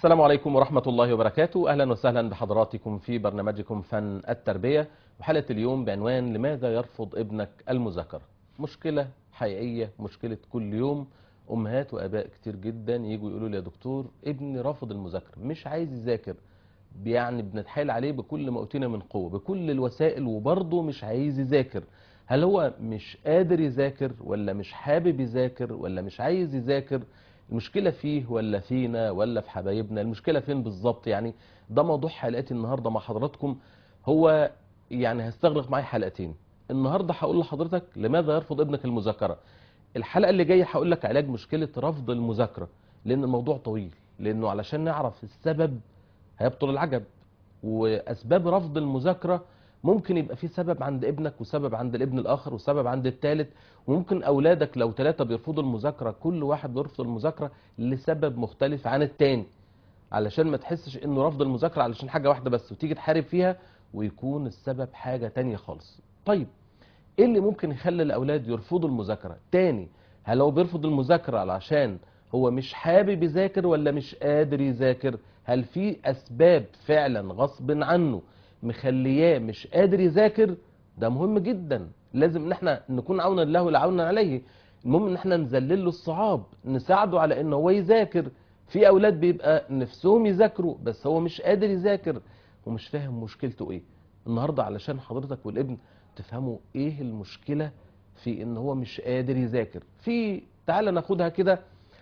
السلام عليكم ورحمة الله وبركاته أهلا وسهلا بحضراتكم في برنامجكم فن التربية وحلقة اليوم بعنوان لماذا يرفض ابنك المذاكرة مشكلة حقيقية مشكلة كل يوم أمهات وآباء كتير جدا يجوا يقولوا لي يا دكتور ابني رافض المذاكرة مش عايز يذاكر يعني بنتحايل عليه بكل ما أوتينا من قوة بكل الوسائل وبرضه مش عايز يذاكر هل هو مش قادر يذاكر ولا مش حابب يذاكر ولا مش عايز يذاكر المشكلة فيه ولا فينا ولا في حبايبنا المشكلة فين بالظبط يعني ده موضوع حلقتي النهاردة مع حضراتكم هو يعني هستغرق معي حلقتين النهاردة هقول لحضرتك لماذا يرفض ابنك المذاكرة الحلقة اللي جاية هقول لك علاج مشكلة رفض المذاكرة لأن الموضوع طويل لأنه علشان نعرف السبب هيبطل العجب وأسباب رفض المذاكرة ممكن يبقى في سبب عند ابنك وسبب عند الابن الآخر وسبب عند الثالث وممكن أولادك لو ثلاثة بيرفضوا المذاكرة كل واحد بيرفض المذاكرة لسبب مختلف عن التاني علشان ما تحسش انه رفض المذاكرة علشان حاجة واحدة بس وتيجي تحارب فيها ويكون السبب حاجة تانية خالص طيب ايه اللي ممكن يخلي الاولاد يرفضوا المذاكرة تاني هل هو بيرفض المذاكرة علشان هو مش حابب يذاكر ولا مش قادر يذاكر هل في اسباب فعلا غصب عنه مخلياه مش قادر يذاكر ده مهم جدا لازم ان احنا نكون عونا له لعونا عليه المهم ان احنا نذلل له الصعاب نساعده على ان هو يذاكر في اولاد بيبقى نفسهم يذاكروا بس هو مش قادر يذاكر ومش فاهم مشكلته ايه النهارده علشان حضرتك والابن تفهموا ايه المشكله في ان هو مش قادر يذاكر في تعالى ناخدها كده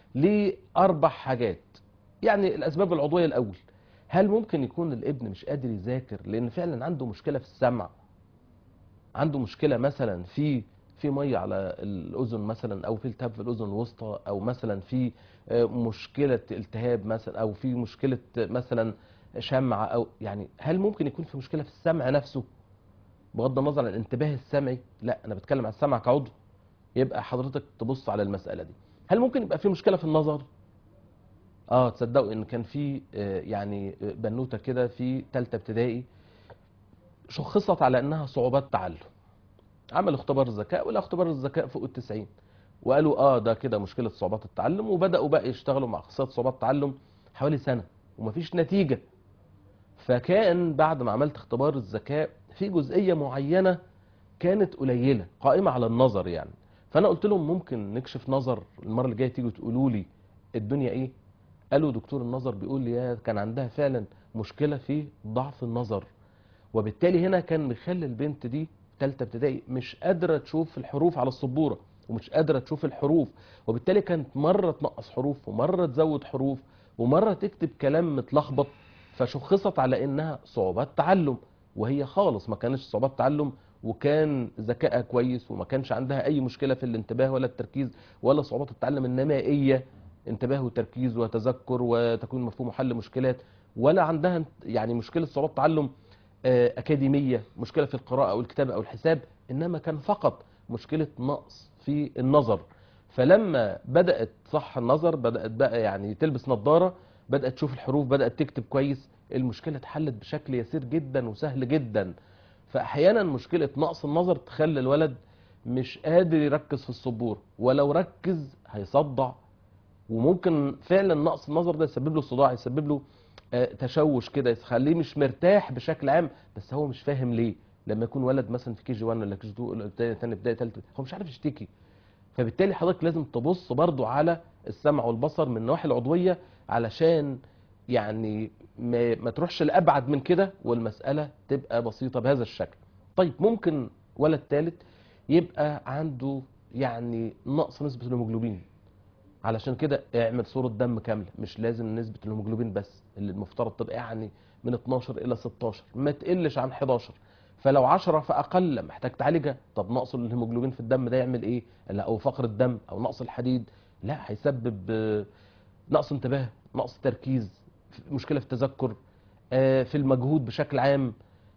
لاربع حاجات يعني الاسباب العضويه الاول هل ممكن يكون الابن مش قادر يذاكر لان فعلا عنده مشكله في السمع عنده مشكله مثلا في في ميه على الاذن مثلا او في التهاب في الاذن الوسطى او مثلا في مشكله التهاب مثلا او في مشكله مثلا شمع او يعني هل ممكن يكون في مشكله في السمع نفسه بغض النظر عن الانتباه السمعي لا انا بتكلم عن السمع كعضو يبقى حضرتك تبص على المساله دي هل ممكن يبقى في مشكله في النظر اه تصدقوا ان كان في يعني بنوته كده في ثالثه ابتدائي شخصت على انها صعوبات تعلم عمل اختبار الذكاء ولا اختبار الذكاء فوق التسعين وقالوا اه ده كده مشكله صعوبات التعلم وبداوا بقى يشتغلوا مع اخصائيات صعوبات التعلم حوالي سنه ومفيش نتيجه فكان بعد ما عملت اختبار الذكاء في جزئيه معينه كانت قليله قائمه على النظر يعني فانا قلت لهم ممكن نكشف نظر المره اللي جايه تيجوا تقولوا لي الدنيا ايه قالوا دكتور النظر بيقول لي يا كان عندها فعلا مشكله في ضعف النظر وبالتالي هنا كان مخلي البنت دي ثالثه ابتدائي مش قادره تشوف الحروف على السبوره ومش قادره تشوف الحروف وبالتالي كانت مره تنقص حروف ومره تزود حروف ومره تكتب كلام متلخبط فشخصت على انها صعوبات تعلم وهي خالص ما كانش صعوبات تعلم وكان ذكائها كويس وما كانش عندها اي مشكله في الانتباه ولا التركيز ولا صعوبات التعلم النمائيه انتباه وتركيز وتذكر وتكوين مفهوم وحل مشكلات ولا عندها يعني مشكله صعوبات تعلم أكاديمية مشكلة في القراءة أو الكتابة أو الحساب إنما كان فقط مشكلة نقص في النظر فلما بدأت صح النظر بدأت بقى يعني تلبس نظارة بدأت تشوف الحروف بدأت تكتب كويس المشكلة اتحلت بشكل يسير جدا وسهل جدا فأحيانا مشكلة نقص النظر تخلي الولد مش قادر يركز في السبور ولو ركز هيصدع وممكن فعلا نقص النظر ده يسبب له صداع يسبب له تشوش كده يخليه مش مرتاح بشكل عام بس هو مش فاهم ليه لما يكون ولد مثلا في كي جي 1 ولا كي جي 2 ولا ثاني ابتدائي ثالث هو مش عارف يشتكي فبالتالي حضرتك لازم تبص برضو على السمع والبصر من النواحي العضويه علشان يعني ما, ما تروحش لابعد من كده والمساله تبقى بسيطه بهذا الشكل طيب ممكن ولد ثالث يبقى عنده يعني نقص نسبه الهيموجلوبين علشان كده اعمل صورة دم كاملة مش لازم نسبة الهيموجلوبين بس اللي المفترض تبقى يعني من 12 إلى 16 ما تقلش عن 11 فلو 10 فأقل محتاج تعالجها طب نقص الهيموجلوبين في الدم ده يعمل إيه؟ لا أو فقر الدم أو نقص الحديد لا هيسبب نقص انتباه نقص تركيز مشكلة في التذكر في المجهود بشكل عام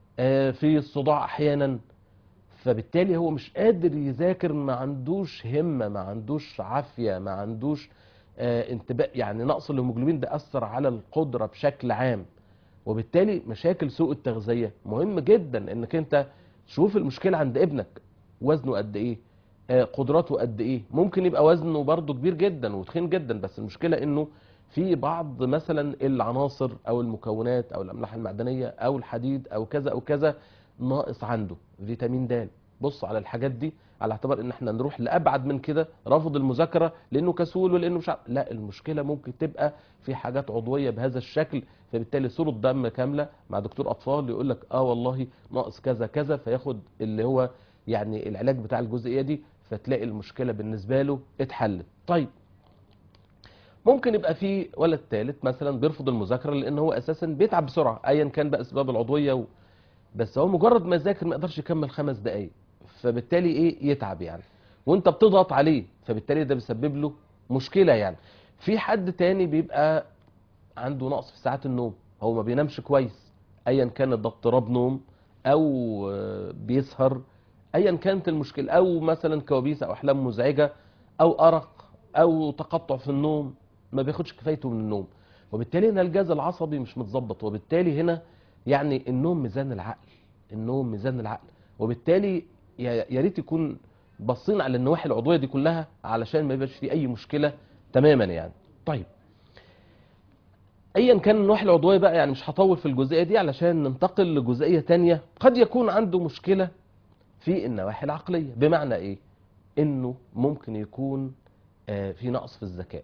في الصداع أحيانا فبالتالي هو مش قادر يذاكر ما عندوش همة ما عندوش عافية ما عندوش آه انتباه يعني نقص الهيموجلوبين ده أثر على القدرة بشكل عام وبالتالي مشاكل سوء التغذية مهم جدا انك انت تشوف المشكلة عند ابنك وزنه قد ايه آه قدراته قد ايه ممكن يبقى وزنه برضه كبير جدا وتخين جدا بس المشكلة انه في بعض مثلا العناصر او المكونات او الاملاح المعدنيه او الحديد او كذا او كذا ناقص عنده فيتامين د بص على الحاجات دي على اعتبار ان احنا نروح لابعد من كده رفض المذاكره لانه كسول ولانه مش عارف لا المشكله ممكن تبقى في حاجات عضويه بهذا الشكل فبالتالي صوره دم كامله مع دكتور اطفال يقول لك اه والله ناقص كذا كذا فياخد اللي هو يعني العلاج بتاع الجزئيه دي فتلاقي المشكله بالنسبه له اتحلت طيب ممكن يبقى في ولد ثالث مثلا بيرفض المذاكره لان هو اساسا بيتعب بسرعه ايا كان بقى اسباب العضويه و... بس هو مجرد ما يذاكر ما يقدرش يكمل خمس دقائق فبالتالي ايه يتعب يعني وانت بتضغط عليه فبالتالي ده بيسبب له مشكله يعني في حد تاني بيبقى عنده نقص في ساعات النوم هو ما بينامش كويس ايا كان ده اضطراب نوم او آه، بيسهر ايا كانت المشكله او مثلا كوابيس او احلام مزعجه او ارق او تقطع في النوم ما بياخدش كفايته من النوم وبالتالي هنا الجهاز العصبي مش متظبط وبالتالي هنا يعني النوم ميزان العقل النوم ميزان العقل وبالتالي يا يا ريت يكون باصين على النواحي العضويه دي كلها علشان ما يبقاش في اي مشكله تماما يعني طيب ايا كان النواحي العضويه بقى يعني مش هطول في الجزئيه دي علشان ننتقل لجزئيه تانية قد يكون عنده مشكله في النواحي العقليه بمعنى ايه انه ممكن يكون آه، في نقص في الذكاء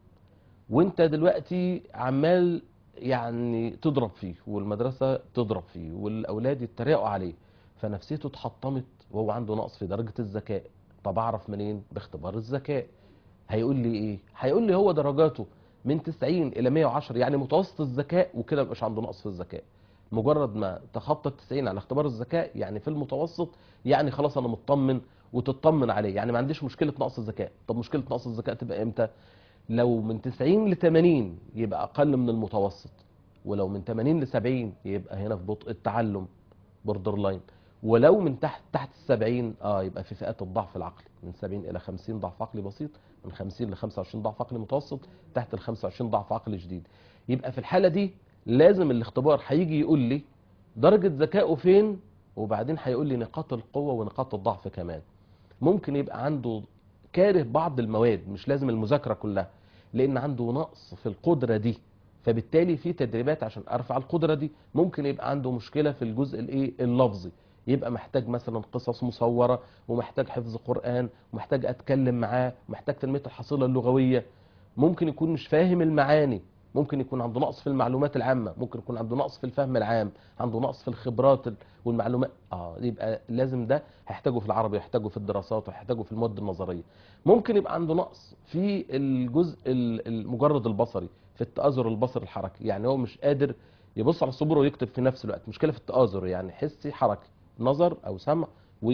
وانت دلوقتي عمال يعني تضرب فيه والمدرسه تضرب فيه والاولاد يتريقوا عليه فنفسيته اتحطمت وهو عنده نقص في درجه الذكاء طب اعرف منين باختبار الذكاء هيقول لي ايه هيقول لي هو درجاته من 90 الى 110 يعني متوسط الذكاء وكده مبقاش عنده نقص في الذكاء مجرد ما تخطى ال 90 على اختبار الذكاء يعني في المتوسط يعني خلاص انا مطمن وتطمن عليه يعني ما عنديش مشكله نقص الذكاء طب مشكله نقص الذكاء تبقى امتى لو من 90 ل 80 يبقى اقل من المتوسط ولو من 80 ل 70 يبقى هنا في بطء التعلم بوردر لاين ولو من تحت تحت ال 70 اه يبقى في فئات الضعف العقلي من 70 الى 50 ضعف عقلي بسيط من 50 ل 25 ضعف عقلي متوسط تحت ال 25 ضعف عقلي شديد يبقى في الحاله دي لازم الاختبار هيجي يقول لي درجه ذكائه فين وبعدين هيقول لي نقاط القوه ونقاط الضعف كمان ممكن يبقى عنده كاره بعض المواد مش لازم المذاكره كلها لان عنده نقص في القدره دي فبالتالي في تدريبات عشان ارفع القدره دي ممكن يبقى عنده مشكله في الجزء الايه اللفظي يبقى محتاج مثلا قصص مصوره ومحتاج حفظ قران ومحتاج اتكلم معاه ومحتاج تنميه الحصيله اللغويه ممكن يكون مش فاهم المعاني ممكن يكون عنده نقص في المعلومات العامه ممكن يكون عنده نقص في الفهم العام عنده نقص في الخبرات ال- والمعلومات اه يبقى لازم ده هيحتاجه في العربي هيحتاجه في الدراسات وهيحتاجه في المواد النظريه ممكن يبقى عنده نقص في الجزء ال- المجرد البصري في التآزر البصري الحركي يعني هو مش قادر يبص على الصبر ويكتب في نفس الوقت مشكله في التآزر يعني حسي حركي نظر او سمع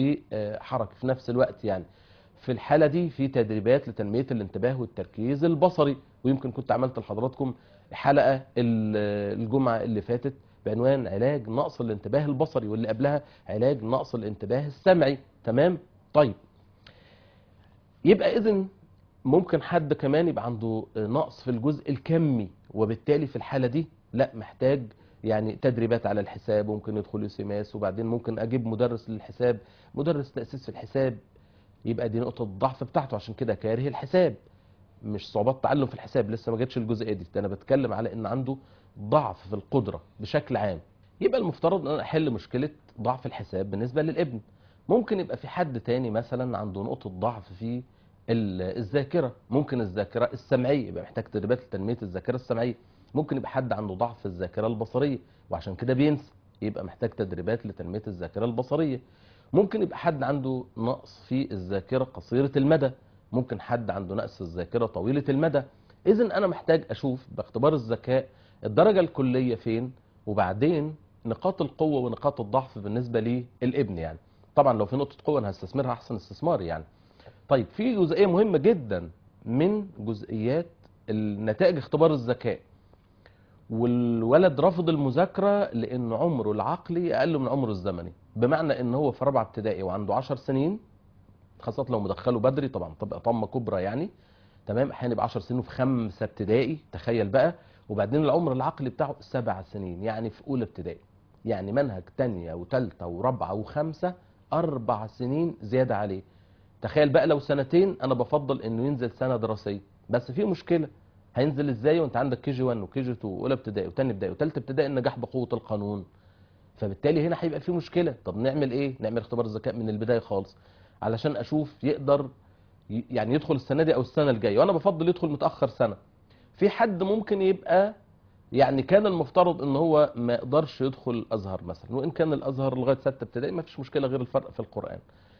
وحركه في نفس الوقت يعني في الحاله دي في تدريبات لتنميه الانتباه والتركيز البصري ويمكن كنت عملت لحضراتكم حلقه ال- الجمعه اللي فاتت بعنوان علاج نقص الانتباه البصري واللي قبلها علاج نقص الانتباه السمعي تمام طيب يبقى اذن ممكن حد كمان يبقى عنده نقص في الجزء الكمي وبالتالي في الحاله دي لا محتاج يعني تدريبات على الحساب وممكن يدخل يسماس وبعدين ممكن اجيب مدرس للحساب مدرس تاسيس في الحساب يبقى دي نقطه الضعف بتاعته عشان كده كاره الحساب مش صعوبات تعلم في الحساب لسه ما جاتش الجزئيه دي ده انا بتكلم على ان عنده ضعف في القدره بشكل عام يبقى المفترض ان انا احل مشكله ضعف الحساب بالنسبه للابن ممكن يبقى في حد تاني مثلا عنده نقطه ضعف في ال- الذاكره ممكن الذاكره السمعيه يبقى محتاج تدريبات لتنميه الذاكره السمعيه ممكن يبقى حد عنده ضعف في الذاكره البصريه وعشان كده بينسى يبقى محتاج تدريبات لتنميه الذاكره البصريه ممكن يبقى حد عنده نقص في الذاكره قصيره المدى ممكن حد عنده نقص في الذاكره طويله المدى اذا انا محتاج اشوف باختبار الذكاء الدرجه الكليه فين وبعدين نقاط القوه ونقاط الضعف بالنسبه للابن يعني طبعا لو في نقطه قوه انا هستثمرها احسن استثمار يعني طيب في جزئيه مهمه جدا من جزئيات النتائج اختبار الذكاء والولد رفض المذاكره لان عمره العقلي اقل من عمره الزمني بمعنى ان هو في رابعه ابتدائي وعنده 10 سنين خاصه لو مدخله بدري طبعا تبقى طمه كبرى يعني تمام احيانا يبقى 10 سنين وفي خمسه ابتدائي تخيل بقى وبعدين العمر العقلي بتاعه سبع سنين يعني في اولى ابتدائي يعني منهج تانية وتالتة ورابعة وخمسة أربع سنين زيادة عليه تخيل بقى لو سنتين أنا بفضل إنه ينزل سنة دراسية بس في مشكلة هينزل ازاي وانت عندك كي جي 1 وكي جي 2 واولى ابتدائي وثاني ابتدائي وثالثه ابتدائي النجاح بقوه القانون فبالتالي هنا هيبقى في مشكله طب نعمل ايه نعمل اختبار الذكاء من البدايه خالص علشان اشوف يقدر ي- يعني يدخل السنه دي او السنه الجايه وانا بفضل يدخل متاخر سنه في حد ممكن يبقى يعني كان المفترض ان هو ما يقدرش يدخل ازهر مثلا وان كان الازهر لغايه سته ابتدائي ما فيش مشكله غير الفرق في القران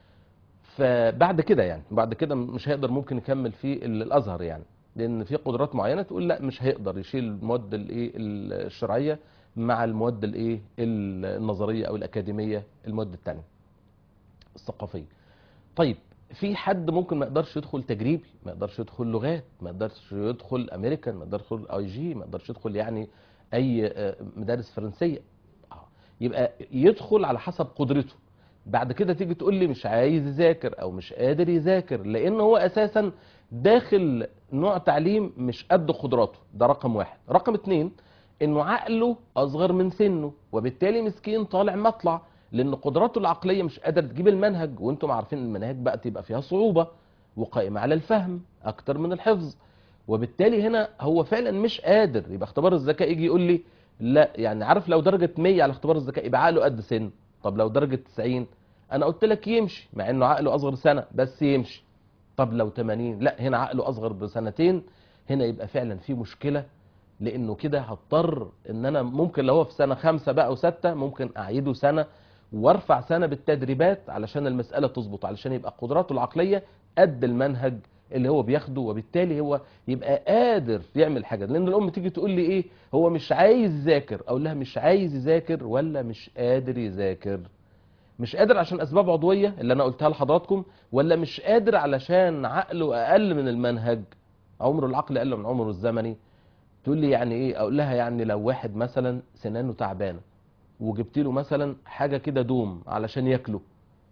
فبعد كده يعني بعد كده مش هيقدر ممكن يكمل في ال- الازهر يعني لان في قدرات معينه تقول لا مش هيقدر يشيل المواد الايه الشرعيه مع المواد الايه النظريه او الاكاديميه المواد الثانيه الثقافيه طيب في حد ممكن ما يقدرش يدخل تجريبي ما يقدرش يدخل لغات ما يقدرش يدخل امريكان ما يقدرش يدخل اي جي ما يقدرش يدخل يعني اي آه، مدارس فرنسيه آه. يبقى يدخل على حسب قدرته بعد كده تيجي تقول لي مش عايز يذاكر او مش قادر يذاكر لان هو اساسا داخل نوع تعليم مش قد قدراته ده رقم واحد رقم اتنين انه عقله اصغر من سنه وبالتالي مسكين طالع مطلع لان قدراته العقليه مش قادر تجيب المنهج وانتم عارفين المناهج بقى تبقى فيها صعوبه وقائمه على الفهم اكتر من الحفظ وبالتالي هنا هو فعلا مش قادر يبقى اختبار الذكاء يجي يقول لي لا يعني عارف لو درجه 100 على اختبار الذكاء يبقى عقله قد سن طب لو درجه 90 انا قلت لك يمشي مع انه عقله اصغر سنه بس يمشي طب لو 80 لا هنا عقله اصغر بسنتين هنا يبقى فعلا في مشكله لانه كده هضطر ان انا ممكن لو هو في سنه خمسة بقى وستة ممكن اعيده سنه وارفع سنه بالتدريبات علشان المساله تظبط علشان يبقى قدراته العقليه قد المنهج اللي هو بياخده وبالتالي هو يبقى قادر يعمل حاجه لان الام تيجي تقول لي ايه هو مش عايز يذاكر اقول لها مش عايز يذاكر ولا مش قادر يذاكر مش قادر عشان اسباب عضويه اللي انا قلتها لحضراتكم ولا مش قادر علشان عقله اقل من المنهج عمره العقل اقل من عمره الزمني تقول لي يعني ايه اقول لها يعني لو واحد مثلا سنانه تعبانه وجبت له مثلا حاجه كده دوم علشان ياكله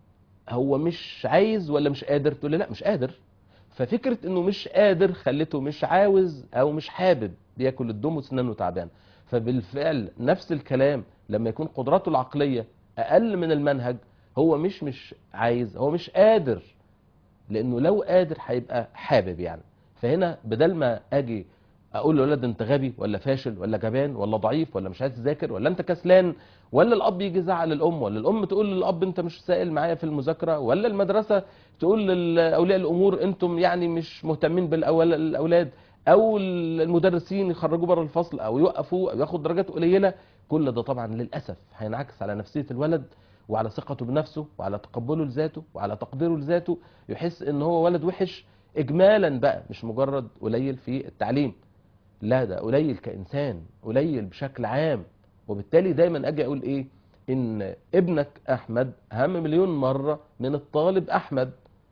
هو مش عايز ولا مش قادر تقول لي لا مش قادر ففكره انه مش قادر خلته مش عاوز او مش حابب بياكل الدوم وسنانه تعبانه فبالفعل نفس الكلام لما يكون قدراته العقليه اقل من المنهج هو مش مش عايز هو مش قادر لانه لو قادر هيبقى حابب يعني فهنا بدل ما اجي اقول للولد انت غبي ولا فاشل ولا جبان ولا ضعيف ولا مش عايز تذاكر ولا انت كسلان ولا الاب يجي يزعل الام ولا الام تقول للاب انت مش سائل معايا في المذاكره ولا المدرسه تقول لاولياء الامور انتم يعني مش مهتمين بالاولاد او المدرسين يخرجوا بره الفصل او يوقفوا او ياخد درجات قليله كل ده طبعا للاسف هينعكس على نفسيه الولد وعلى ثقته بنفسه وعلى تقبله لذاته وعلى تقديره لذاته يحس ان هو ولد وحش اجمالا بقى مش مجرد قليل في التعليم لا ده قليل كإنسان قليل بشكل عام وبالتالي دايما أجي أقول إيه إن ابنك أحمد أهم مليون مرة من الطالب أحمد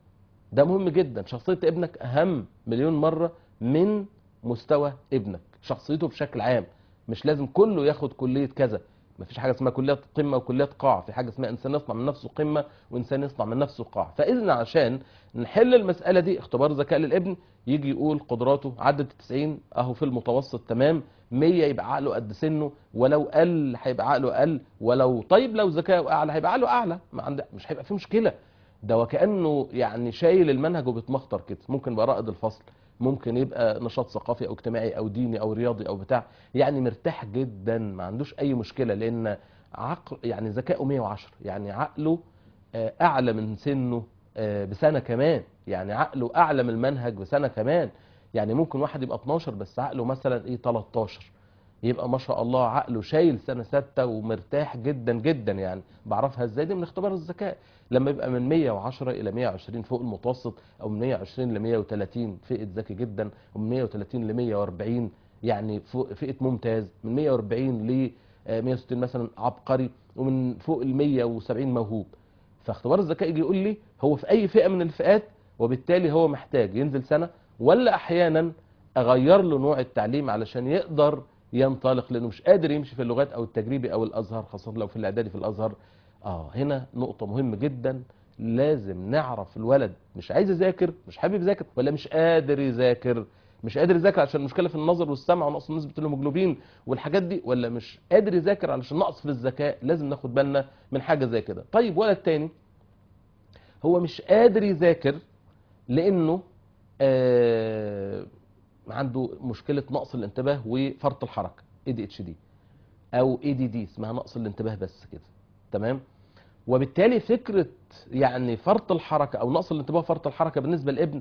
ده مهم جدا شخصية ابنك أهم مليون مرة من مستوى ابنك شخصيته بشكل عام مش لازم كله ياخد كلية كذا مفيش حاجة اسمها كلية قمة وكلية قاع في حاجة اسمها إنسان يصنع من نفسه قمة وإنسان يصنع من نفسه قاع فإذن عشان نحل المسألة دي اختبار ذكاء للابن يجي يقول قدراته عدت 90 اهو في المتوسط تمام 100 يبقى عقله قد سنه ولو قل هيبقى عقله اقل ولو طيب لو ذكاؤه اعلى هيبقى عقله اعلى ما عند... مش هيبقى في مشكله ده وكانه يعني شايل المنهج وبيتمخطر كده ممكن يبقى رائد الفصل ممكن يبقى نشاط ثقافي او اجتماعي او ديني او رياضي او بتاع يعني مرتاح جدا ما عندوش اي مشكله لان عقل يعني ذكائه 110 يعني عقله آه، اعلى من سنه آه، بسنه كمان يعني عقله اعلى من المنهج بسنه كمان يعني ممكن واحد يبقى 12 بس عقله مثلا ايه 13 يبقى ما شاء الله عقله شايل سنه سته ومرتاح جدا جدا يعني بعرفها ازاي دي من اختبار الذكاء لما يبقى من 110 الى 120 فوق المتوسط او من 120 ل 130 فئه ذكي جدا ومن 130 ل 140 يعني فوق فئه ممتاز من 140 ل 160 مثلا عبقري ومن فوق ال 170 موهوب فاختبار الذكاء يجي يقول لي هو في اي فئه من الفئات وبالتالي هو محتاج ينزل سنه ولا احيانا اغير له نوع التعليم علشان يقدر ينطلق لانه مش قادر يمشي في اللغات او التجريبي او الازهر خاصه لو في الاعدادي في الازهر اه هنا نقطه مهمه جدا لازم نعرف الولد مش عايز يذاكر مش حابب يذاكر ولا مش قادر يذاكر مش قادر يذاكر عشان المشكله في النظر والسمع ونقص نسبه الهيموجلوبين والحاجات دي ولا مش قادر يذاكر علشان نقص في الذكاء لازم ناخد بالنا من حاجه زي كده طيب ولد تاني هو مش قادر يذاكر لانه آه عنده مشكله نقص الانتباه وفرط الحركه ADHD او ADD اسمها نقص الانتباه بس كده تمام وبالتالي فكره يعني فرط الحركه او نقص الانتباه وفرط الحركه بالنسبه للابن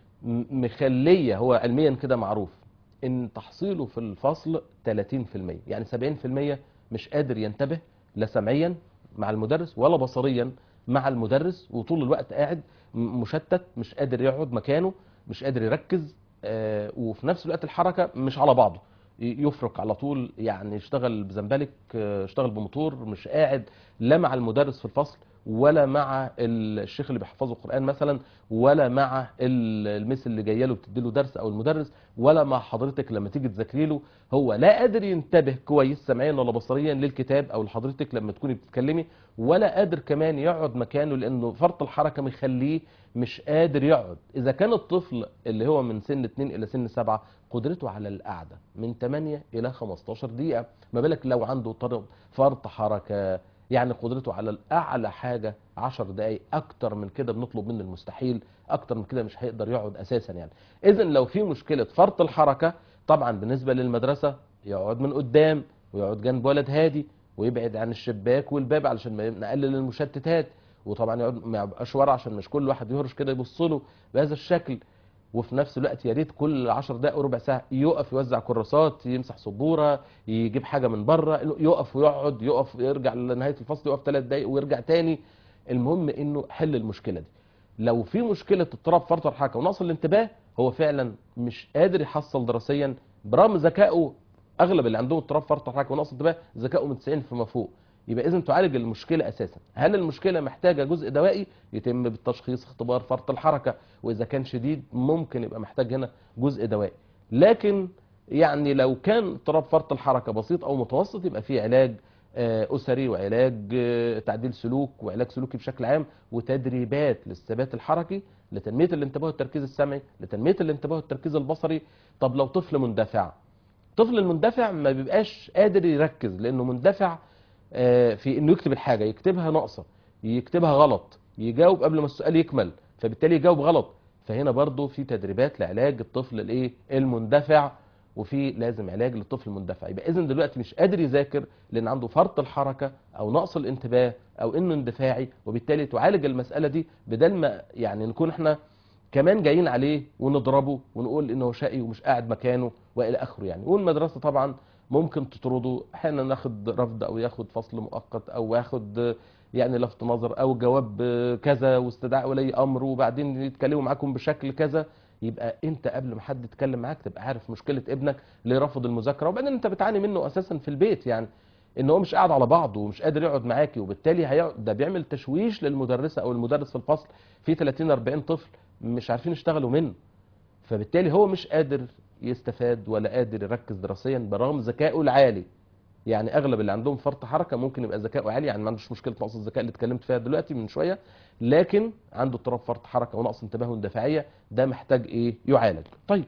م- مخليه هو علميا كده معروف ان تحصيله في الفصل 30% يعني 70% مش قادر ينتبه لا سمعيا مع المدرس ولا بصريا مع المدرس وطول الوقت قاعد م- مشتت مش قادر يقعد مكانه مش قادر يركز آه، وفي نفس الوقت الحركه مش على بعضه ي- يفرق على طول يعني يشتغل بزنبلك آه، يشتغل بموتور مش قاعد لا مع المدرس في الفصل ولا مع الشيخ اللي بيحفظه القرآن مثلا ولا مع ال- المس اللي جايه له بتديله درس او المدرس ولا مع حضرتك لما تيجي تذاكري له هو لا قادر ينتبه كويس سمعيا ولا بصريا للكتاب او لحضرتك لما تكوني بتتكلمي ولا قادر كمان يقعد مكانه لانه فرط الحركه مخليه مش قادر يقعد اذا كان الطفل اللي هو من سن 2 الى سن 7 قدرته على القعده من 8 الى 15 دقيقه ما بالك لو عنده طر- فرط حركه يعني قدرته على الاعلى حاجه 10 دقائق اكتر من كده بنطلب منه المستحيل اكتر من كده مش هيقدر يقعد اساسا يعني اذا لو في مشكله فرط الحركه طبعا بالنسبه للمدرسه يقعد من قدام ويقعد جنب ولد هادي ويبعد عن الشباك والباب علشان ما نقلل المشتتات وطبعا يقعد ما يبقاش ورا عشان مش كل واحد يهرش كده يبص له بهذا الشكل وفي نفس الوقت يا ريت كل 10 دقائق وربع ساعه يقف يوزع كراسات يمسح سبوره يجيب حاجه من بره يقف ويقعد يقف يرجع لنهايه الفصل يقف ثلاث دقائق ويرجع تاني المهم انه حل المشكله دي لو في مشكله اضطراب فرط الحركه ونقص الانتباه هو فعلا مش قادر يحصل دراسيا برغم ذكائه اغلب اللي عندهم اضطراب فرط الحركه ونقص انتباه ذكائه من 90 فما فوق يبقى اذا تعالج المشكله اساسا هل المشكله محتاجه جزء دوائي يتم بالتشخيص اختبار فرط الحركه واذا كان شديد ممكن يبقى محتاج هنا جزء دوائي لكن يعني لو كان اضطراب فرط الحركه بسيط او متوسط يبقى فيه علاج آه، اسري وعلاج آه، تعديل سلوك وعلاج سلوكي بشكل عام وتدريبات للثبات الحركي لتنميه الانتباه والتركيز السمعي لتنميه الانتباه والتركيز البصري طب لو طفل مندفع الطفل المندفع ما بيبقاش قادر يركز لانه مندفع آه، في انه يكتب الحاجه يكتبها ناقصه يكتبها غلط يجاوب قبل ما السؤال يكمل فبالتالي يجاوب غلط فهنا برضو في تدريبات لعلاج الطفل الايه المندفع وفي لازم علاج للطفل المندفع يبقى اذا دلوقتي مش قادر يذاكر لان عنده فرط الحركه او نقص الانتباه او انه اندفاعي وبالتالي تعالج المساله دي بدل ما يعني نكون احنا كمان جايين عليه ونضربه ونقول انه شقي ومش قاعد مكانه والى اخره يعني والمدرسه طبعا ممكن تطرده احيانا ناخد رفض او ياخد فصل مؤقت او ياخد يعني لفت نظر او جواب كذا واستدعاء ولي امر وبعدين يتكلموا معاكم بشكل كذا يبقى انت قبل ما حد يتكلم معاك تبقى عارف مشكله ابنك ليه رفض المذاكره وبعدين انت بتعاني منه اساسا في البيت يعني ان هو مش قاعد على بعضه ومش قادر يقعد معاكي وبالتالي هيقعد ده بيعمل تشويش للمدرسه او المدرس في الفصل في 30 40 طفل مش عارفين يشتغلوا منه فبالتالي هو مش قادر يستفاد ولا قادر يركز دراسيا برغم ذكائه العالي يعني اغلب اللي عندهم فرط حركه ممكن يبقى ذكائه عالي يعني ما عندوش مشكله نقص الذكاء اللي اتكلمت فيها دلوقتي من شويه لكن عنده اضطراب فرط حركه ونقص انتباه واندفاعيه ده محتاج ايه يعالج طيب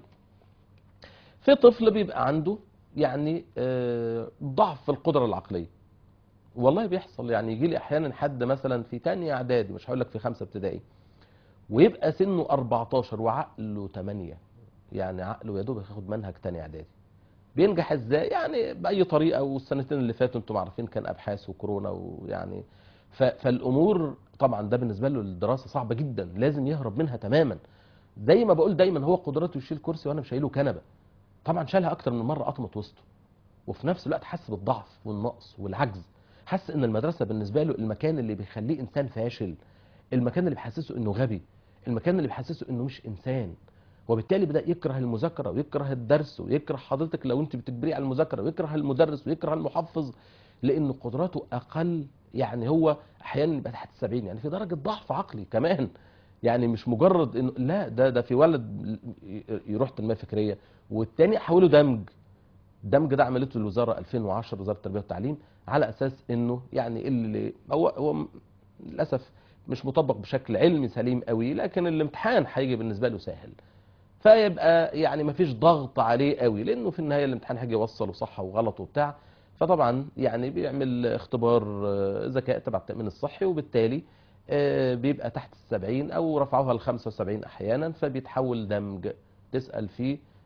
في طفل بيبقى عنده يعني آه، ضعف في القدره العقليه والله بيحصل يعني يجي لي احيانا حد مثلا في تانية اعدادي مش هقول لك في خمسه ابتدائي ويبقى سنه 14 وعقله 8 يعني عقله يا دوب ياخد منهج تاني اعدادي بينجح ازاي يعني باي طريقه والسنتين اللي فاتوا انتم عارفين كان ابحاث وكورونا ويعني ف- فالامور طبعا ده بالنسبه له الدراسه صعبه جدا لازم يهرب منها تماما زي ما بقول دايما هو قدرته يشيل كرسي وانا مش شايله كنبه طبعا شالها اكتر من مره قطمت وسطه وفي نفس الوقت حس بالضعف والنقص والعجز حس ان المدرسه بالنسبه له المكان اللي بيخليه انسان فاشل المكان اللي بيحسسه انه غبي المكان اللي بيحسسه انه مش انسان وبالتالي بدا يكره المذاكره ويكره الدرس ويكره حضرتك لو انت بتجبريه على المذاكره ويكره المدرس ويكره المحفظ لان قدراته اقل يعني هو احيانا يبقى تحت السبعين يعني في درجه ضعف عقلي كمان يعني مش مجرد انه لا ده ده في ولد يروح تنميه فكريه والتاني حوله دمج دمج ده عملته الوزاره 2010 وزاره التربيه والتعليم على اساس انه يعني اللي هو هو للاسف مش مطبق بشكل علمي سليم قوي لكن الامتحان هيجي بالنسبه له سهل فيبقى يعني مفيش ضغط عليه قوي لانه في النهايه الامتحان هيجي يوصله صح وغلط وبتاع فطبعا يعني بيعمل اختبار آه، ذكاء تبع التامين الصحي وبالتالي آه، بيبقى تحت السبعين او رفعوها ل 75 احيانا فبيتحول دمج تسال فيه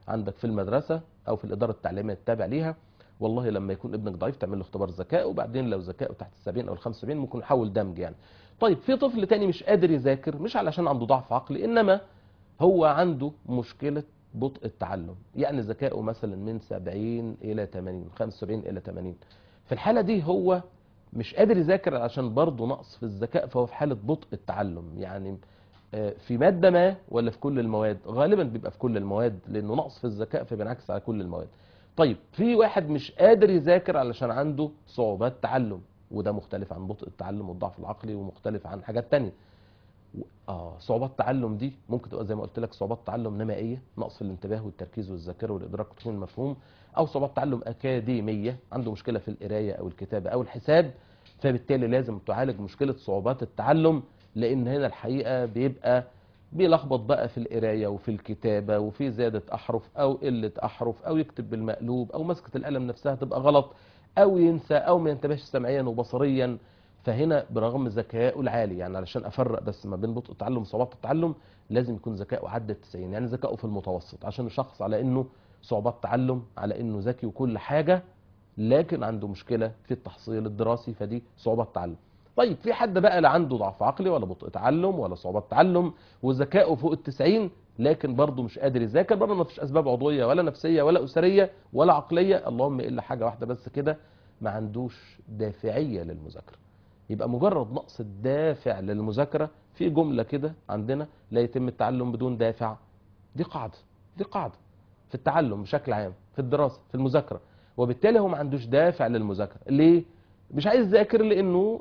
عندك في المدرسه او في الاداره التعليميه التابع ليها والله لما يكون ابنك ضعيف تعمل له اختبار ذكاء وبعدين لو ذكائه تحت ال 70 او ال 75 ممكن نحول دمج يعني طيب في طفل تاني مش قادر يذاكر مش علشان عنده ضعف عقلي انما هو عنده مشكله بطء التعلم يعني ذكائه مثلا من 70 الى 80 75 الى 80 في الحاله دي هو مش قادر يذاكر عشان برضه نقص في الذكاء فهو في حاله بطء التعلم يعني آه، في ماده ما ولا في كل المواد غالبا بيبقى في كل المواد لانه نقص في الذكاء فبينعكس على كل المواد طيب في واحد مش قادر يذاكر علشان عنده صعوبات تعلم وده مختلف عن بطء التعلم والضعف العقلي ومختلف عن حاجات تانية و- اه صعوبات التعلم دي ممكن تبقى زي ما قلت لك صعوبات تعلم نمائيه نقص في الانتباه والتركيز والذاكره والادراك وتكوين المفهوم او صعوبات تعلم اكاديميه عنده مشكله في القرايه او الكتابه او الحساب فبالتالي لازم تعالج مشكله صعوبات التعلم لان هنا الحقيقه بيبقى بيلخبط بقى في القرايه وفي الكتابه وفي زياده احرف او قله احرف او يكتب بالمقلوب او مسكه القلم نفسها تبقى غلط او ينسى او ما ينتبهش سمعيا وبصريا فهنا برغم ذكائه العالي يعني علشان افرق بس ما بين بطء التعلم وصعوبات التعلم لازم يكون ذكائه عدى 90 يعني ذكائه في المتوسط عشان الشخص على انه صعوبات تعلم على انه ذكي وكل حاجه لكن عنده مشكله في التحصيل الدراسي فدي صعوبات تعلم طيب في حد بقى لا عنده ضعف عقلي ولا بطء تعلم ولا صعوبات تعلم وذكائه فوق ال 90 لكن برضه مش قادر يذاكر برضه ما فيش اسباب عضويه ولا نفسيه ولا اسريه ولا عقليه اللهم الا حاجه واحده بس كده ما عندوش دافعيه للمذاكره يبقى مجرد نقص الدافع للمذاكره في جمله كده عندنا لا يتم التعلم بدون دافع دي قاعده دي قاعده في التعلم بشكل عام في الدراسه في المذاكره وبالتالي هو ما عندوش دافع للمذاكره ليه مش عايز يذاكر لانه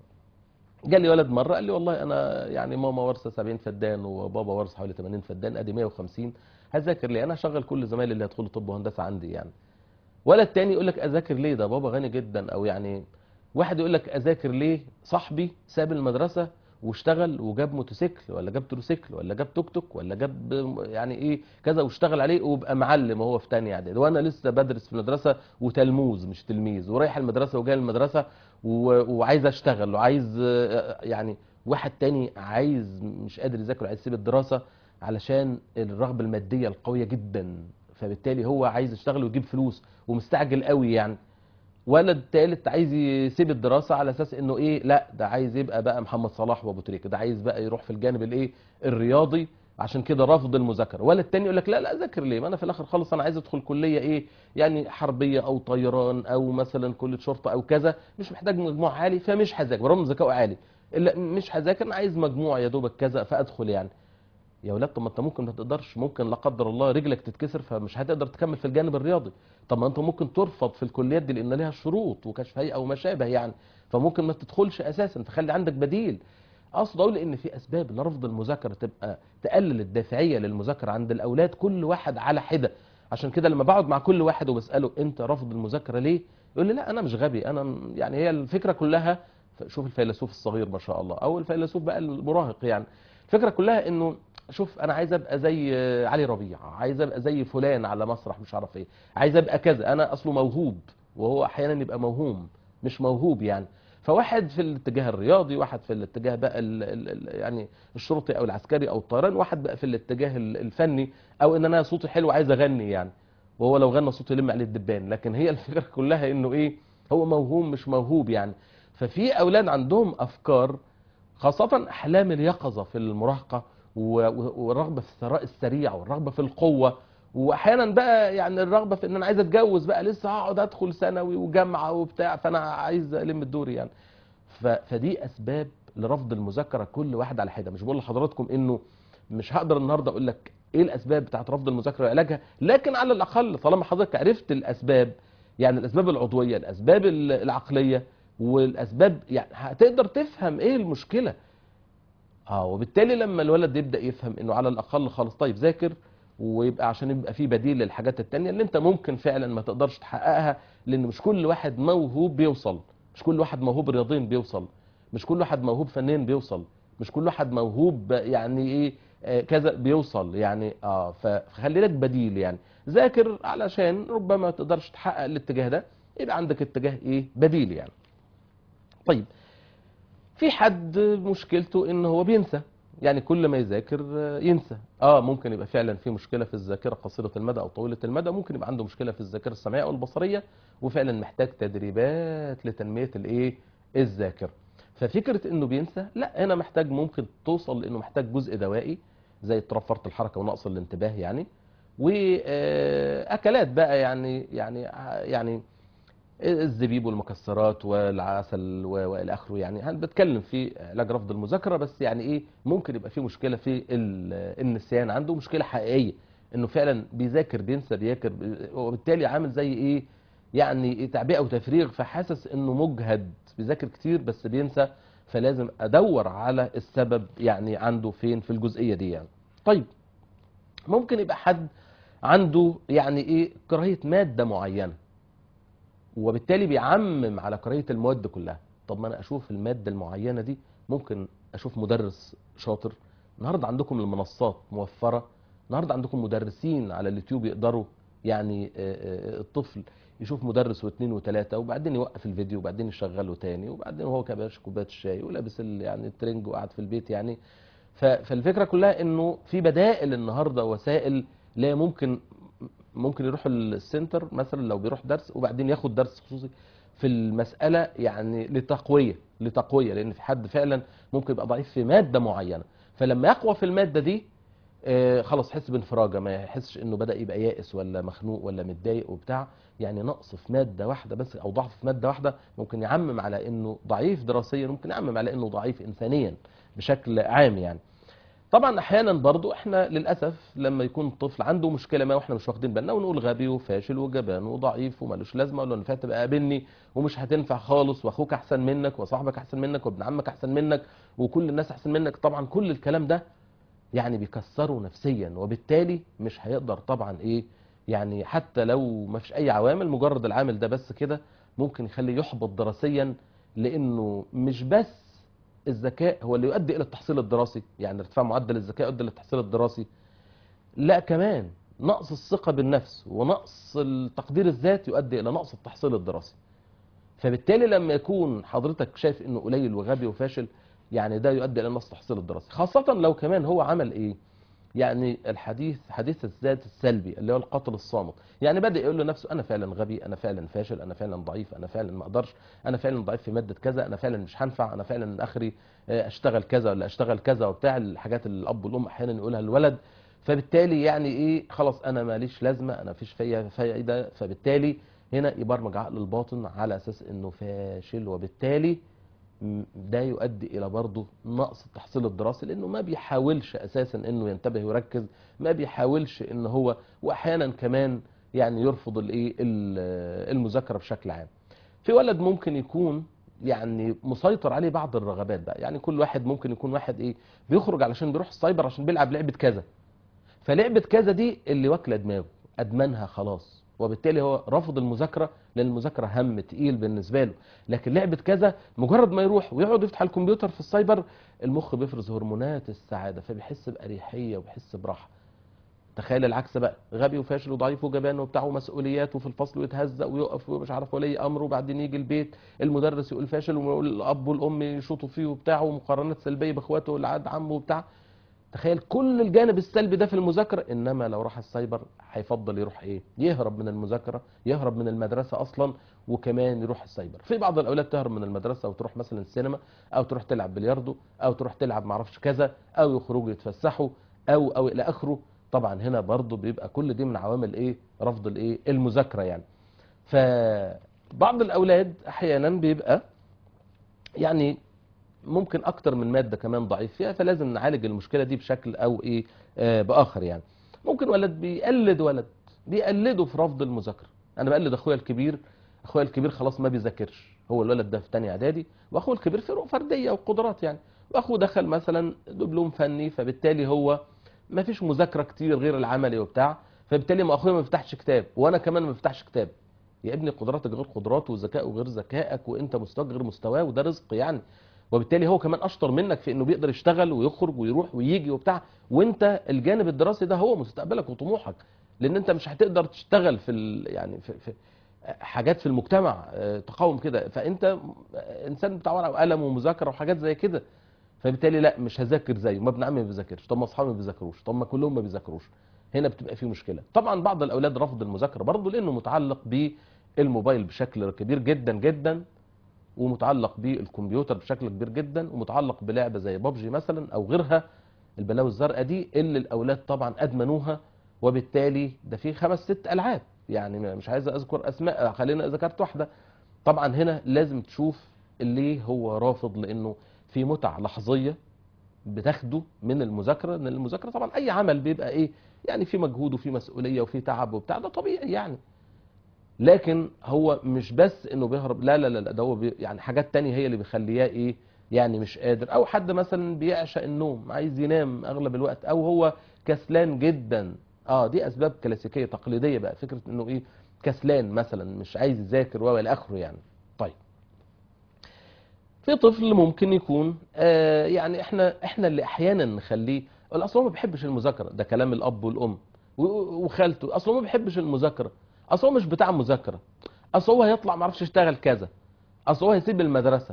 جالي ولد مره قال لي والله انا يعني ماما وارثه 70 فدان وبابا وارث حوالي 80 فدان ادي 150 هذاكر ليه انا هشغل كل زمايلي اللي هيدخلوا طب وهندسه عندي يعني ولد تاني يقول لك اذاكر ليه ده بابا غني جدا او يعني واحد يقول لك اذاكر ليه صاحبي ساب المدرسه واشتغل وجاب موتوسيكل ولا جاب تروسيكل ولا جاب توك توك ولا جاب يعني ايه كذا واشتغل عليه وبقى معلم وهو في تانية اعدادي وانا لسه بدرس في المدرسه وتلموذ مش تلميذ ورايح المدرسه وجاي المدرسه و- وعايز اشتغل وعايز آه، يعني واحد تاني عايز مش قادر يذاكر وعايز يسيب الدراسه علشان الرغبه الماديه القويه جدا فبالتالي هو عايز يشتغل ويجيب فلوس ومستعجل قوي يعني ولد تالت عايز يسيب الدراسه على اساس انه ايه لا ده عايز يبقى بقى محمد صلاح وابو تريكه ده عايز بقى يروح في الجانب الايه الرياضي عشان كده رافض المذاكره ولد تاني يقول لك لا لا اذاكر ليه ما انا في الاخر خالص انا عايز ادخل كليه ايه يعني حربيه او طيران او مثلا كليه شرطه او كذا مش محتاج مجموع عالي فمش هذاكر برغم إن ذكائه عالي الا مش هذاكر انا عايز مجموع يا دوبك كذا فادخل يعني يا ولاد طب ما انت ممكن ما تقدرش ممكن لا قدر الله رجلك تتكسر فمش هتقدر تكمل في الجانب الرياضي طب ما انت ممكن ترفض في الكليات دي لان ليها شروط وكشف هيئه وما شابه يعني فممكن ما تدخلش اساسا فخلي عندك بديل اقصد اقول ان في اسباب لرفض المذاكره تبقى تقلل الدافعيه للمذاكره عند الاولاد كل واحد على حده عشان كده لما بقعد مع كل واحد وبساله انت رافض المذاكره ليه يقول لي لا انا مش غبي انا م- يعني هي الفكره كلها شوف الفيلسوف الصغير ما شاء الله او الفيلسوف بقى المراهق يعني الفكره كلها انه شوف انا عايز ابقى زي علي ربيع عايز ابقى زي فلان على مسرح مش عارف ايه عايز ابقى كذا انا اصله موهوب وهو احيانا يبقى موهوم مش موهوب يعني فواحد في الاتجاه الرياضي واحد في الاتجاه بقى ال ال ال يعني الشرطي او العسكري او الطيران واحد بقى في الاتجاه ال- الفني او ان انا صوتي حلو عايز اغني يعني وهو لو غنى صوته يلم عليه الدبان لكن هي الفكره كلها انه ايه هو موهوم مش موهوب يعني ففي اولاد عندهم افكار خاصة أحلام اليقظة في المراهقة و- و- والرغبة في الثراء السريع والرغبة في القوة وأحيانا بقى يعني الرغبة في إن أنا عايز أتجوز بقى لسه هقعد أدخل ثانوي وجامعة وبتاع فأنا عايز ألم الدور يعني ف- فدي أسباب لرفض المذاكرة كل واحد على حدة مش بقول لحضراتكم إنه مش هقدر النهارده اقول لك ايه الاسباب بتاعت رفض المذاكره وعلاجها لكن على الاقل طالما حضرتك عرفت الاسباب يعني الاسباب العضويه الاسباب ال- العقليه والاسباب يعني هتقدر تفهم ايه المشكله اه وبالتالي لما الولد يبدا يفهم انه على الاقل خالص طيب ذاكر ويبقى عشان يبقى في بديل للحاجات التانية اللي انت ممكن فعلا ما تقدرش تحققها لان مش كل واحد موهوب بيوصل مش كل واحد موهوب رياضيا بيوصل مش كل واحد موهوب فنيا بيوصل مش كل واحد موهوب يعني ايه آه، كذا بيوصل يعني اه ف- فخلي لك بديل يعني ذاكر علشان ربما ما تقدرش تحقق الاتجاه ده يبقى عندك اتجاه ايه بديل يعني طيب في حد مشكلته ان هو بينسى يعني كل ما يذاكر آه، ينسى اه ممكن يبقى فعلا في مشكله في الذاكره قصيره المدى او طويله المدى ممكن يبقى عنده مشكله في الذاكره السمعيه او البصريه وفعلا محتاج تدريبات لتنميه الايه الذاكره ففكره انه بينسى لا هنا محتاج ممكن توصل لانه محتاج جزء دوائي زي اضطراب فرط الحركه ونقص الانتباه يعني واكلات بقى يعني يعني يعني الزبيب والمكسرات والعسل و- والى اخره يعني هل بتكلم في علاج رفض المذاكره بس يعني ايه ممكن يبقى في مشكله في ال- النسيان عنده مشكله حقيقيه انه فعلا بيذاكر بينسى بيذاكر وبالتالي عامل زي ايه يعني إيه تعبئه وتفريغ فحاسس انه مجهد بيذاكر كتير بس بينسى فلازم ادور على السبب يعني عنده فين في الجزئيه دي يعني طيب ممكن يبقى حد عنده يعني ايه كراهيه ماده معينه وبالتالي بيعمم على كراهيه المواد كلها طب ما انا اشوف الماده المعينه دي ممكن اشوف مدرس شاطر النهارده عندكم المنصات موفره النهارده عندكم مدرسين على اليوتيوب يقدروا يعني آه، آه، الطفل يشوف مدرس واثنين وثلاثه وبعدين يوقف الفيديو وبعدين يشغله تاني وبعدين وهو كباش كوبايه الشاي ولابس ال- يعني الترنج وقاعد في البيت يعني ف- فالفكره كلها انه في بدائل النهارده وسائل لا ممكن ممكن يروح السنتر مثلا لو بيروح درس وبعدين ياخد درس خصوصي في المسألة يعني لتقوية لتقوية لأن في حد فعلا ممكن يبقى ضعيف في مادة معينة فلما يقوى في المادة دي آه، خلاص يحس بانفراجة ما يحسش انه بدأ يبقى يائس ولا مخنوق ولا متضايق وبتاع يعني نقص في مادة واحدة بس او ضعف في مادة واحدة ممكن يعمم على انه ضعيف دراسيا ممكن يعمم على انه ضعيف انسانيا بشكل عام يعني طبعا احيانا برضو احنا للاسف لما يكون طفل عنده مشكله ما واحنا مش واخدين بالنا ونقول غبي وفاشل وجبان وضعيف ومالوش لازمه ولا نفع تبقى قابلني ومش هتنفع خالص واخوك احسن منك وصاحبك احسن منك وابن عمك احسن منك وكل الناس احسن منك طبعا كل الكلام ده يعني بيكسره نفسيا وبالتالي مش هيقدر طبعا ايه يعني حتى لو ما فيش اي عوامل مجرد العامل ده بس كده ممكن يخليه يحبط دراسيا لانه مش بس الذكاء هو اللي يؤدي الى التحصيل الدراسي يعني ارتفاع معدل الذكاء يؤدي للتحصيل الدراسي لا كمان نقص الثقة بالنفس ونقص التقدير الذات يؤدي الى نقص التحصيل الدراسي فبالتالي لما يكون حضرتك شايف انه قليل وغبي وفاشل يعني ده يؤدي الى نقص التحصيل الدراسي خاصة لو كمان هو عمل ايه يعني الحديث حديث الذات السلبي اللي هو القاتل الصامت يعني بدأ يقول لنفسه انا فعلا غبي انا فعلا فاشل انا فعلا ضعيف انا فعلا ما اقدرش انا فعلا ضعيف في مادة كذا انا فعلا مش هنفع انا فعلا اخري آه، اشتغل كذا ولا اشتغل كذا وبتاع الحاجات اللي الاب والام احيانا يقولها الولد فبالتالي يعني ايه خلاص انا ماليش لازمه انا مفيش فيا فايده فبالتالي هنا يبرمج عقل الباطن على اساس انه فاشل وبالتالي م- ده يؤدي الى برضه نقص التحصيل الدراسي لانه ما بيحاولش اساسا انه ينتبه ويركز ما بيحاولش ان هو واحيانا كمان يعني يرفض الايه ال- المذاكره بشكل عام في ولد ممكن يكون يعني مسيطر عليه بعض الرغبات بقى يعني كل واحد ممكن يكون واحد ايه بيخرج علشان بيروح السايبر عشان بيلعب لعبه كذا فلعبه كذا دي اللي واكله دماغه ادمنها خلاص وبالتالي هو رفض المذاكره لان المذاكره هم تقيل بالنسبه له لكن لعبه كذا مجرد ما يروح ويقعد يفتح الكمبيوتر في السايبر المخ بيفرز هرمونات السعاده فبيحس باريحيه وبيحس براحه تخيل العكس بقى غبي وفاشل وضعيف وجبان وبتاع ومسؤوليات وفي الفصل ويتهزق ويقف ومش عارف ولي امره وبعدين يجي البيت المدرس يقول فاشل ويقول الاب والام يشوطوا فيه وبتاع ومقارنات سلبيه باخواته والعاد عمه وبتاع تخيل كل الجانب السلبي ده في المذاكره انما لو راح السايبر هيفضل يروح ايه يهرب من المذاكره يهرب من المدرسه اصلا وكمان يروح السايبر في بعض الاولاد تهرب من المدرسه وتروح مثلا السينما او تروح تلعب بلياردو او تروح تلعب معرفش كذا او يخرجوا يتفسحوا او او الى اخره طبعا هنا برضو بيبقى كل دي من عوامل ايه رفض الايه المذاكره يعني فبعض الاولاد احيانا بيبقى يعني ممكن اكتر من ماده كمان ضعيف فيها فلازم نعالج المشكله دي بشكل او ايه آه باخر يعني ممكن ولد بيقلد ولد بيقلده في رفض المذاكره انا بقلد اخويا الكبير اخويا الكبير خلاص ما بيذاكرش هو الولد ده في تانية اعدادي واخوه الكبير فروق فرديه وقدرات يعني واخوه دخل مثلا دبلوم فني فبالتالي هو ما فيش مذاكره كتير غير العملي وبتاع فبالتالي ما اخويا ما بيفتحش كتاب وانا كمان ما بفتحش كتاب يا ابني قدراتك غير قدراته وذكائه غير ذكائك وانت مستواك غير مستواه وده رزق يعني وبالتالي هو كمان اشطر منك في انه بيقدر يشتغل ويخرج ويروح ويجي وبتاع وانت الجانب الدراسي ده هو مستقبلك وطموحك لان انت مش هتقدر تشتغل في ال يعني في, في حاجات في المجتمع آه، تقاوم كده فانت انسان بتاع ورقه وقلم ومذاكره وحاجات زي كده فبالتالي لا مش هذاكر زيه ما ابن عمي ما بيذاكرش طب ما اصحابي ما بيذاكروش طب ما كلهم ما بيذاكروش هنا بتبقى في مشكله طبعا بعض الاولاد رفض المذاكره برضه لانه متعلق بالموبايل بشكل كبير جدا جدا ومتعلق بالكمبيوتر بشكل كبير جدا ومتعلق بلعبه زي بابجي مثلا او غيرها البلاوي الزرقاء دي اللي الاولاد طبعا ادمنوها وبالتالي ده في خمس ست العاب يعني مش عايز اذكر اسماء خلينا ذكرت واحده طبعا هنا لازم تشوف اللي هو رافض لانه في متع لحظيه بتاخده من المذاكره ان المذاكره طبعا اي عمل بيبقى ايه يعني في مجهود وفي مسؤوليه وفي تعب وبتاع ده طبيعي يعني لكن هو مش بس انه بيهرب لا لا لا ده هو بي يعني حاجات تانية هي اللي بيخلياه ايه يعني مش قادر او حد مثلا بيعشق النوم عايز ينام اغلب الوقت او هو كسلان جدا اه دي اسباب كلاسيكيه تقليديه بقى فكره انه ايه كسلان مثلا مش عايز يذاكر و الى اخره يعني طيب في طفل ممكن يكون آه يعني احنا احنا اللي احيانا نخليه اصل هو ما بيحبش المذاكره ده كلام الاب والام وخالته اصل هو ما بيحبش المذاكره اصل هو مش بتاع مذاكره اصل هو هيطلع ما يعرفش يشتغل كذا اصل هو هيسيب المدرسه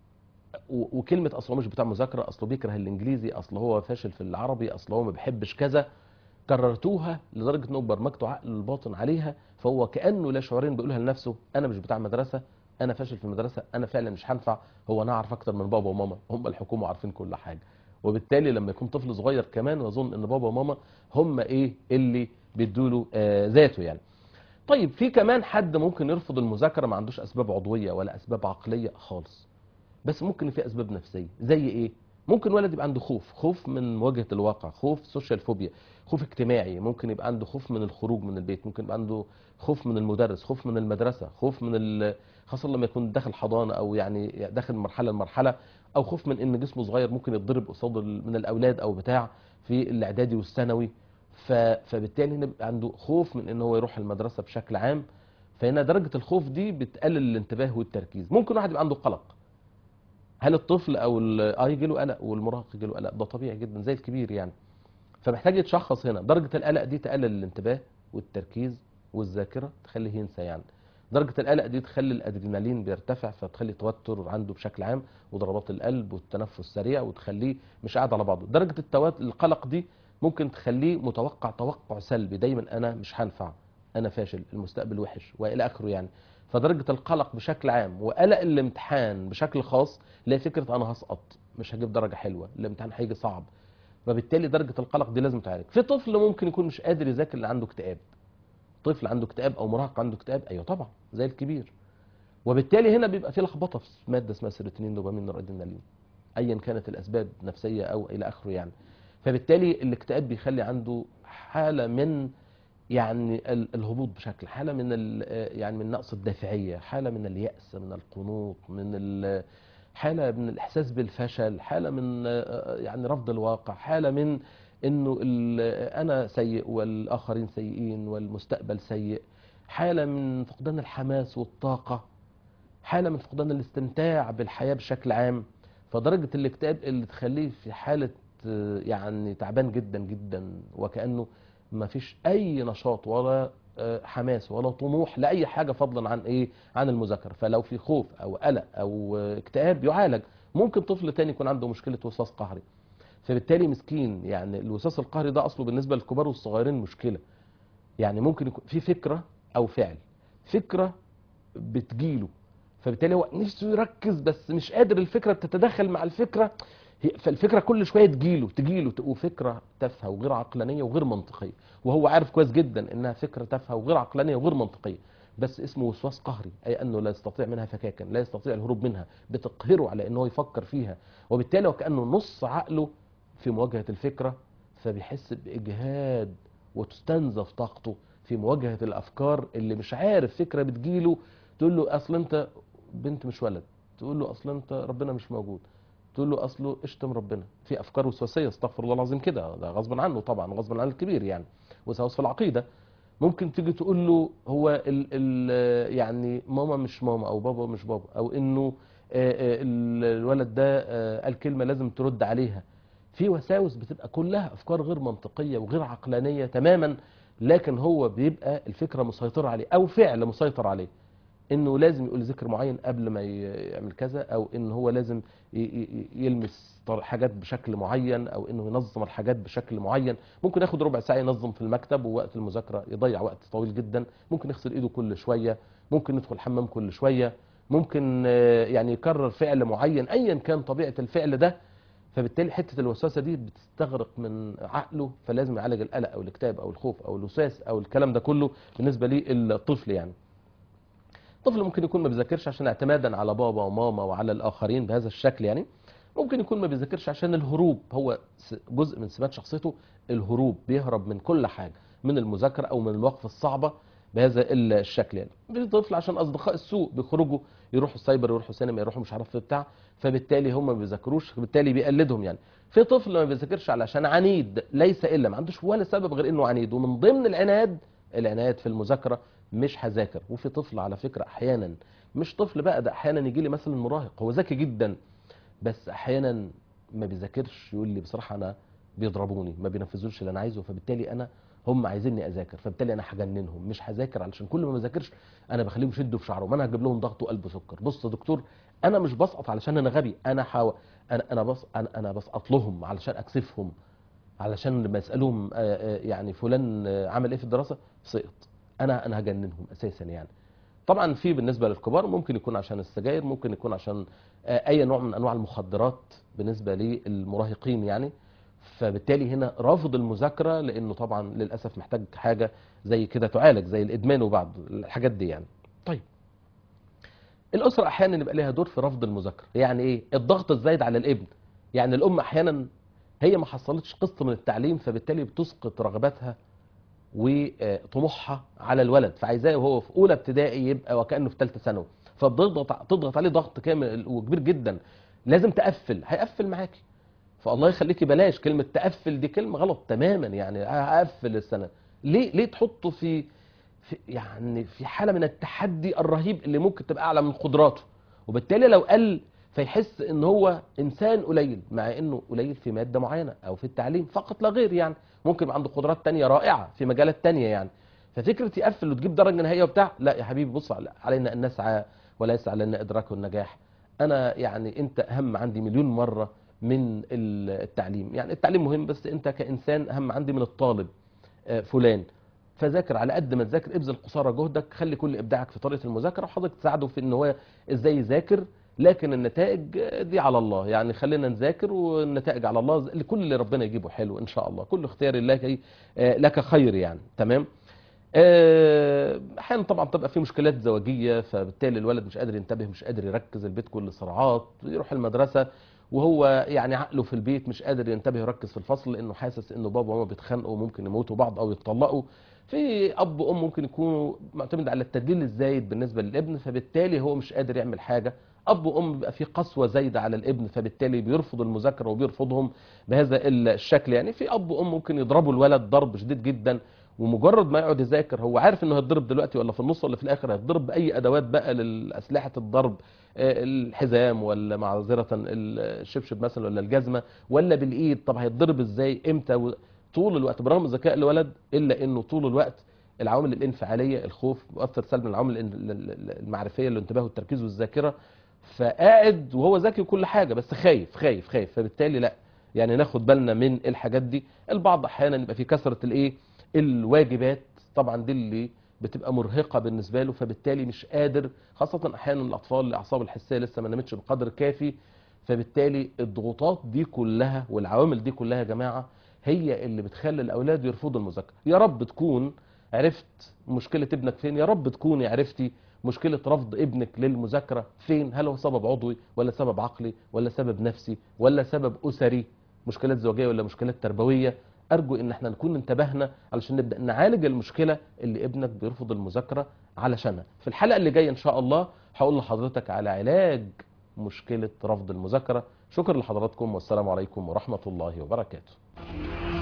وكلمه اصل هو مش بتاع مذاكره اصله بيكره الانجليزي اصل هو فاشل في العربي اصل هو ما بيحبش كذا كررتوها لدرجه انه برمجتوا عقل الباطن عليها فهو كانه لا شعورين بيقولها لنفسه انا مش بتاع مدرسه انا فاشل في المدرسه انا فعلا مش هنفع هو انا اعرف اكتر من بابا وماما هم الحكومه عارفين كل حاجه وبالتالي لما يكون طفل صغير كمان ويظن ان بابا وماما هم ايه اللي بيدوا له آه ذاته يعني طيب في كمان حد ممكن يرفض المذاكره ما عندوش اسباب عضويه ولا اسباب عقليه خالص بس ممكن في اسباب نفسيه زي ايه ممكن ولد يبقى عنده خوف خوف من مواجهه الواقع خوف سوشيال فوبيا خوف اجتماعي ممكن يبقى عنده خوف من الخروج من البيت ممكن يبقى عنده خوف من المدرس خوف من المدرسه خوف من ال... خاصه لما يكون داخل حضانه او يعني داخل من مرحله لمرحله او خوف من ان جسمه صغير ممكن يتضرب قصاد من الاولاد او بتاع في الاعدادي والثانوي ف... فبالتالي هنا بيبقى عنده خوف من ان هو يروح المدرسه بشكل عام فهنا درجه الخوف دي بتقلل الانتباه والتركيز ممكن واحد يبقى عنده قلق هل الطفل او اه يجي له قلق والمراهق يجي له قلق ده طبيعي جدا زي الكبير يعني فمحتاج يتشخص هنا درجه القلق دي تقلل الانتباه والتركيز والذاكره تخليه ينسى يعني درجه القلق دي تخلي الادرينالين بيرتفع فتخلي توتر عنده بشكل عام وضربات القلب والتنفس سريع وتخليه مش قاعد على بعضه درجه التوت... القلق دي ممكن تخليه متوقع توقع سلبي دايما انا مش هنفع انا فاشل المستقبل وحش والى اخره يعني فدرجه القلق بشكل عام وقلق الامتحان بشكل خاص اللي هي فكره انا هسقط مش هجيب درجه حلوه الامتحان هيجي صعب فبالتالي درجه القلق دي لازم تعالج في طفل ممكن يكون مش قادر يذاكر اللي عنده اكتئاب طفل عنده اكتئاب او مراهق عنده اكتئاب ايوه طبعا زي الكبير وبالتالي هنا بيبقى في لخبطه في ماده اسمها سيروتونين دوبامين نورادرينالين ايا كانت الاسباب نفسيه او الى اخره يعني فبالتالي الاكتئاب بيخلي عنده حاله من يعني الهبوط بشكل حاله من يعني من نقص الدافعيه حاله من الياس من القنوط من حاله من الاحساس بالفشل حاله من يعني رفض الواقع حاله من انه انا سيء والاخرين سيئين والمستقبل سيء حاله من فقدان الحماس والطاقه حاله من فقدان الاستمتاع بالحياه بشكل عام فدرجه الاكتئاب اللي تخليه في حاله يعني تعبان جدا جدا وكانه ما فيش اي نشاط ولا حماس ولا طموح لاي حاجه فضلا عن ايه عن المذاكره فلو في خوف او قلق او اكتئاب يعالج ممكن طفل تاني يكون عنده مشكله وسواس قهري فبالتالي مسكين يعني الوسواس القهري ده اصله بالنسبه للكبار والصغيرين مشكله يعني ممكن يكون في فكره او فعل فكره بتجيله فبالتالي هو نفسه يركز بس مش قادر الفكره بتتداخل مع الفكره فالفكره كل شويه تجيله تجيله وفكره تافهه وغير عقلانيه وغير منطقيه وهو عارف كويس جدا انها فكره تافهه وغير عقلانيه وغير منطقيه بس اسمه وسواس قهري اي انه لا يستطيع منها فكاكا لا يستطيع الهروب منها بتقهره على انه يفكر فيها وبالتالي وكانه نص عقله في مواجهه الفكره فبيحس باجهاد وتستنزف طاقته في مواجهه الافكار اللي مش عارف فكره بتجيله تقول له اصل انت بنت مش ولد تقول له اصل انت ربنا مش موجود تقول له اصله اشتم ربنا في افكار وسواسيه استغفر الله العظيم كده ده غصبا عنه طبعا غصبا عن الكبير يعني وسواس في العقيده ممكن تيجي تقول له هو ال ال يعني ماما مش ماما او بابا مش بابا او انه الولد ده قال كلمه لازم ترد عليها في وساوس بتبقى كلها افكار غير منطقيه وغير عقلانيه تماما لكن هو بيبقى الفكره مسيطره عليه او فعل مسيطر عليه انه لازم يقول ذكر معين قبل ما ي- يعمل كذا او ان هو لازم ي- ي- يلمس طر- حاجات بشكل معين او انه ينظم الحاجات بشكل معين ممكن ياخد ربع ساعه ينظم في المكتب ووقت المذاكره يضيع وقت طويل جدا ممكن يغسل ايده كل شويه ممكن يدخل الحمام كل شويه ممكن آه، يعني يكرر فعل معين ايا كان طبيعه الفعل ده فبالتالي حته الوسوسه دي بتستغرق من عقله فلازم يعالج القلق او الاكتئاب او الخوف او الوسواس او الكلام ده كله بالنسبه للطفل يعني الطفل ممكن يكون ما بيذاكرش عشان اعتمادا على بابا وماما وعلى الاخرين بهذا الشكل يعني ممكن يكون ما بيذاكرش عشان الهروب هو س- جزء من سمات شخصيته الهروب بيهرب من كل حاجه من المذاكره او من المواقف الصعبه بهذا الشكل يعني في طفل عشان اصدقاء السوء بيخرجوا يروحوا السايبر يروحوا سينما يروحوا مش عارف بتاع فبالتالي هم ما بيذاكروش بالتالي بيقلدهم يعني في طفل ما بيذاكرش علشان عنيد ليس الا ما عندوش ولا سبب غير انه عنيد ومن ضمن العناد العناد في المذاكره مش هذاكر وفي طفل على فكره احيانا مش طفل بقى ده احيانا يجي لي مثلا مراهق هو ذكي جدا بس احيانا ما بيذاكرش يقول لي بصراحه انا بيضربوني ما بينفذوش اللي انا عايزه فبالتالي انا هم عايزيني اذاكر فبالتالي انا هجننهم مش هذاكر علشان كل ما بذاكرش انا بخليهم يشدوا في شعرهم انا هجيب لهم ضغط وقلب سكر بص يا دكتور انا مش بسقط علشان انا غبي انا حاو... انا انا بس انا, أنا بسقط لهم علشان اكسفهم علشان لما يسالوهم آه، آه، يعني فلان آه، عمل ايه في الدراسه سقط انا انا هجننهم اساسا يعني طبعا في بالنسبه للكبار ممكن يكون عشان السجاير ممكن يكون عشان آه، اي نوع من انواع المخدرات بالنسبه للمراهقين يعني فبالتالي هنا رافض المذاكره لانه طبعا للاسف محتاج حاجه زي كده تعالج زي الادمان وبعض الحاجات دي يعني طيب الاسره احيانا يبقى لها دور في رفض المذاكره يعني ايه الضغط الزايد على الابن يعني الام احيانا هي ما حصلتش قسط من التعليم فبالتالي بتسقط رغباتها وطموحها على الولد فعايزاه وهو في اولى ابتدائي يبقى وكانه في ثالثه ثانوي فبتضغط تضغط عليه ضغط كامل وكبير جدا لازم تقفل هيقفل معاكي فالله يخليكي بلاش كلمه تقفل دي كلمه غلط تماما يعني هقفل السنه ليه ليه تحطه في, في يعني في حاله من التحدي الرهيب اللي ممكن تبقى اعلى من قدراته وبالتالي لو قل فيحس ان هو انسان قليل مع انه قليل في ماده معينه او في التعليم فقط لا غير يعني ممكن يبقى عنده قدرات تانية رائعه في مجالات تانية يعني ففكره يقفل وتجيب درجه نهائيه وبتاع لا يا حبيبي بص على- علينا ان نسعى وليس علينا ادراك النجاح انا يعني انت اهم عندي مليون مره من التعليم يعني التعليم مهم بس انت كانسان اهم عندي من الطالب آه، فلان فذاكر على قد ما تذاكر ابذل قصارى جهدك خلي كل ابداعك في طريقه المذاكره وحضرتك تساعده في ان هو ازاي يذاكر لكن النتائج آه، دي على الله يعني خلينا نذاكر والنتائج على الله لكل اللي ربنا يجيبه حلو ان شاء الله كل اختيار الله آه، لك خير يعني تمام آه، احيانا طبعا بتبقى في مشكلات زواجيه فبالتالي الولد مش قادر ينتبه مش قادر يركز البيت كله صراعات يروح المدرسه وهو يعني عقله في البيت مش قادر ينتبه يركز في الفصل لانه حاسس انه بابا وماما بيتخانقوا وممكن يموتوا بعض او يتطلقوا في اب وام ممكن يكونوا معتمد على التدليل الزايد بالنسبه للابن فبالتالي هو مش قادر يعمل حاجه اب وام بيبقى في قسوه زايده على الابن فبالتالي بيرفض المذاكره وبيرفضهم بهذا الشكل يعني في اب وام ممكن يضربوا الولد ضرب شديد جدا ومجرد ما يقعد يذاكر هو عارف انه هيتضرب دلوقتي ولا في النص ولا في الاخر هيتضرب باي ادوات بقى لاسلحه الضرب آه، الحزام ولا معذره الشبشب مثلا ولا الجزمه ولا بالايد طب هيتضرب ازاي امتى و- طول الوقت برغم ذكاء الولد الا انه طول الوقت العوامل الانفعاليه الخوف مؤثر سلبي من العوامل الان- ال- ال- المعرفيه الانتباه والتركيز والذاكره فقاعد وهو ذكي وكل حاجه بس خايف خايف خايف فبالتالي لا يعني ناخد بالنا من الحاجات دي البعض احيانا يبقى في كثره الايه الواجبات طبعا دي اللي بتبقى مرهقه بالنسبه له فبالتالي مش قادر خاصه احيانا الاطفال الاعصاب الحسيه لسه ما نامتش بقدر كافي فبالتالي الضغوطات دي كلها والعوامل دي كلها يا جماعه هي اللي بتخلي الاولاد يرفضوا المذاكره يا رب تكون عرفت مشكله ابنك فين يا رب تكوني عرفتي مشكله رفض ابنك للمذاكره فين هل هو سبب عضوي ولا سبب عقلي ولا سبب نفسي ولا سبب اسري مشكلات زوجيه ولا مشكلات تربويه ارجو ان احنا نكون انتبهنا علشان نبدا نعالج المشكله اللي ابنك بيرفض المذاكره علشانها في الحلقه اللي جايه ان شاء الله هقول لحضرتك على علاج مشكله رفض المذاكره شكرا لحضراتكم والسلام عليكم ورحمه الله وبركاته